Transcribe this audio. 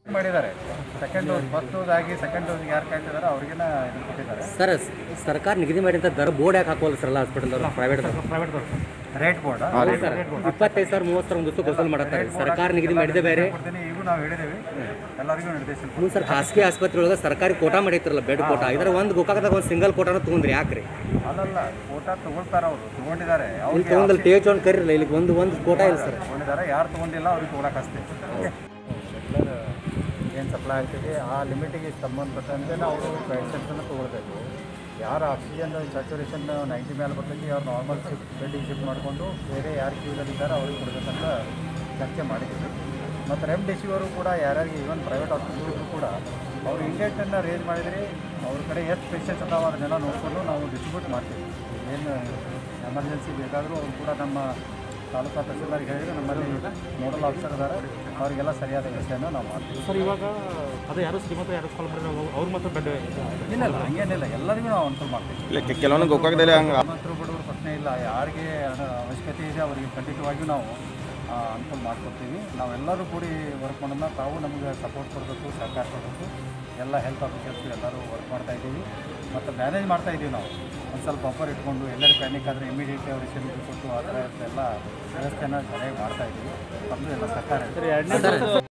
ಮಾಡಿದ್ದಾರೆ second dose first dose ಆಗಿ second dose ಯಾರು ಕಾಯ್ತಿದ್ದಾರೆ ಅವ್ರಿಗೆನ ಇದು ಕೊಟ್ಟಿದ್ದಾರೆ ಸರ್ ಸರ್ಕಾರ ನಿಗದಿ ಮಾಡಿದಂಥ ದರ ಬೋರ್ಡ್ ಯಾಕೆ ಹಾಕೋಲ್ಲ ಸರ್ ಎಲ್ಲ hospital private rate board sir ಇಪ್ಪತ್ತೈದು ಸಾವಿರ ಮೂವತ್ತು ಸಾವಿರ ಒಂದು ವಸೂಲು ಮಾಡತ್ತಾರೆ ಸರ್ಕಾರ ನಿಗದಿ ಮಾಡಿದೆ ಬೇರೆ ಕೊಡ್ತೀನಿ ಈಗೂ ನಾವು ಹೇಳಿದ್ದೀವಿ ಎಲ್ಲರಿಗೂ ನಿರ್ದೇಶನ ಹ್ಞೂ ಸರ್ ಖಾಸಗಿ ಆಸ್ಪತ್ರೆ ಒಳಗೆ ಸರ್ಕಾರಿ ಕೋಟಾ ಮಾಡಿರ್ತಾರಲ್ಲ ಬೆಡ್ ಕೋಟಾ ಇದರ ಒಂದು ಗೋಕಾಕದಾಗ ಒಂದು ಸಿಂಗಲ್ ಕೋಟಾನ ತೊಗೊಂಡ್ರಿ ಯಾಕ್ರಿ ಅಲ್ಲಲ್ಲ ಕೋಟಾ ತಗೊಳ್ತಾರೆ ಅವರು ತಗೊಂಡಿದ್ದಾರೆ ಇಲ್ಲಿ ಅವ್ರಿಗೆ ತೊಗೊಂಡಲ್ಲಿ ಟೇಜ್ ಒಂದು ಕರೀರಲ್ಲ ಇಲ್ಲಿ ಒಂದು ಒಂದು ಕೋಟಾ ಇಲ್ಲ ಸರ್ ತಗೊಂಡಿದ್ದಾರೆ ಯಾರು ತಗೊಂಡಿಲ್ಲ ಅವ್ರಿಗೆ ಕೊಡಕ್ಕೆ ಅಷ್ಟೇ ಏನು ಸಪ್ಲೈ ಆಗ್ತಿದೆ ಆ ಲಿಮಿಟಿಗೆ ಸಂಬಂಧಪಟ್ಟಂತೆ ನಾವು ಪೇಷಂಟ್ಸನ್ನು ತೊಗೊಳ್ಬೇಕು ಯಾರು ಆಕ್ಸಿಜನ್ ಸ್ಯಾಚುರೇಷನ್ ನೈಂಟಿ ಮೇಲೆ ಬರ್ತೈತಿ ಅವ್ರು ನಾರ್ಮಲ್ ಶಿಫ್ಟ್ ಬೆಡ್ಡಿಗೆ ಶಿಫ್ಟ್ ಮಾಡಿಕೊಂಡು ಬೇರೆ ಯಾರು ಕ್ಯೂದಲ್ಲಿದ್ದಾರೆ ಅವ್ರಿಗೆ ಕೊಡಬೇಕಂತ ಚರ್ಚೆ ಮಾಡಿದ್ದೀವಿ ಮತ್ತು ರೆಮ್ಡೆಸಿವರು ಕೂಡ ಯಾರ್ಯಾರಿಗೆ ಈವನ್ ಪ್ರೈವೇಟ್ ಹಾಸ್ಪಿಟಲ್ಗಳು ಕೂಡ ಅವ್ರು ಇಂಡೆಂಟನ್ನು ರೇಂಜ್ ಮಾಡಿದರೆ ಅವ್ರ ಕಡೆ ಎಷ್ಟು ಪೇಷಂಟ್ಸ್ ಅದಾವ ಅದನ್ನೆಲ್ಲ ನೋಡಿಕೊಂಡು ನಾವು ಡಿಸ್ಟ್ರಿಬ್ಯೂಟ್ ಮಾಡ್ತೀವಿ ಏನು ಎಮರ್ಜೆನ್ಸಿ ಬೇಕಾದರೂ ಅವ್ರು ಕೂಡ ನಮ್ಮ ತಾಲೂಕಾ ತಹಸೀಲ್ದಾರ್ಗೆ ಹೇಳಿದರೆ ನಮ್ಮಲ್ಲಿ ನೋಡಲ್ ಆಫೀಸರ್ ಇದ್ದಾರೆ ಅವರಿಗೆಲ್ಲ ಸರಿಯಾದ ವ್ಯವಸ್ಥೆಯನ್ನು ನಾವು ಮಾಡ್ತೀವಿ ಸರ್ ಇವಾಗ ಅದೇ ಯಾರು ಶ್ರೀಮಂತ ಯಾರು ಕಾಲ್ ಮಾಡಿದ್ರೆ ಅವ್ರು ಮಾತ್ರ ಬೆಡ್ ಇಲ್ಲ ಇಲ್ಲ ಹಂಗೇನಿಲ್ಲ ಎಲ್ಲರಿಗೂ ನಾವು ಅನುಕೂಲ ಮಾಡ್ತೀವಿ ಇಲ್ಲ ಕೆಲವೊಂದು ಗೋಕಾಕದಲ್ಲಿ ಹಂಗೆ ಶ್ರೀಮಂತರು ಬಡವರು ಪ್ರಶ್ನೆ ಇಲ್ಲ ಯಾರಿಗೆ ಅನ- ಅವಶ್ಯಕತೆ ಇದೆ ಅವರಿಗೆ ಖಂಡಿತವಾಗಿಯೂ ನಾವು ಆ, ಅನುಕೂಲ ಮಾಡ್ಕೊಡ್ತೀವಿ ನಾವೆಲ್ಲರೂ ಕೂಡಿ ವರ್ಕ್ ಮಾಡೋಣ ತಾವು ನಮಗೆ ಸಪೋರ್ಟ್ ಕೊಡಬೇಕು ಸಹಕಾರ ಕೊಡಬೇಕು ಎಲ್ಲ ಹೆಲ್ತ್ ಆಫೀಸರ್ಸ್ ಎಲ್ಲರೂ ವರ್ಕ್ ಮಾಡ್ತಾ ಇದ್ದೀವಿ ಮತ್ತು ಮ್ಯಾನೇಜ್ ಮಾಡ್ತಾ ಇದ್ದೀವಿ ನಾವು ಒಂದು ಸ್ವಲ್ಪ ಬಫರ್ ಇಟ್ಕೊಂಡು ಎಲ್ಲರೂ ಪ್ಯಾನಿಕ್ ಆದರೆ ಇಮಿಡಿಯೇಟ್ಲಿ ಅವ್ರಿಗೆ ಸೆಲ್ಯೂಟ್ ಕೊಟ್ಟು ಆ ಥರ ಎಲ್ಲ ವ್ಯವಸ್ಥೆನ ಸರಿಯಾಗಿ ಮಾಡ್ತಾ ಇದ್ದೀವಿ ತಮ್ಮದು ಎಲ್ಲ ಸಹಕಾರ ಇದೆ. ಸರ್